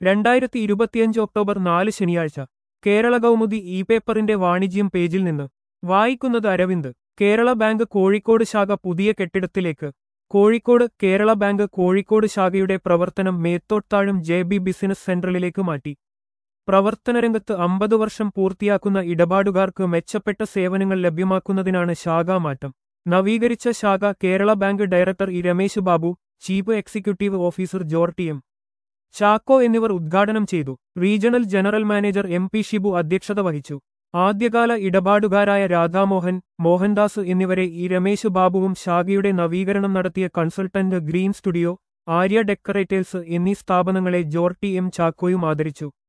രണ്ടായിരത്തി ഇരുപത്തിയഞ്ച് ഒക്ടോബർ നാല് ശനിയാഴ്ച കേരള കൗമുദി ഇ പേപ്പറിന്റെ വാണിജ്യം പേജിൽ നിന്ന് വായിക്കുന്നത് അരവിന്ദ് കേരള ബാങ്ക് കോഴിക്കോട് ശാഖ പുതിയ കെട്ടിടത്തിലേക്ക് കോഴിക്കോട് കേരള ബാങ്ക് കോഴിക്കോട് ശാഖയുടെ പ്രവർത്തനം മേത്തോട്ടാഴും ജെ ബി ബിസിനസ് സെൻട്രലിലേക്ക് മാറ്റി പ്രവർത്തനരംഗത്ത് അമ്പത് വർഷം പൂർത്തിയാക്കുന്ന ഇടപാടുകാർക്ക് മെച്ചപ്പെട്ട സേവനങ്ങൾ ലഭ്യമാക്കുന്നതിനാണ് ശാഖാമാറ്റം നവീകരിച്ച ശാഖ Kerala bank director E Ramesh Babu chief executive officer Jorty M Chacko എന്നിവർ ഉദ്ഘാടനം ചെയ്തു regional general manager M P Shibu അധ്യക്ഷത വഹിച്ചു ആദ്യകാല ഇടപാടുകാരായ രാധാമോഹൻ മോഹൻദാസ് എന്നിവരെ ഇ രമേശ് ബാബുവും ശാഖയുടെ നവീകരണം നടത്തിയ consultant green studio Arya decorators എന്നീ സ്ഥാപനങ്ങളെ ജോർട്ടി എം ചാക്കോയും ആദരിച്ചു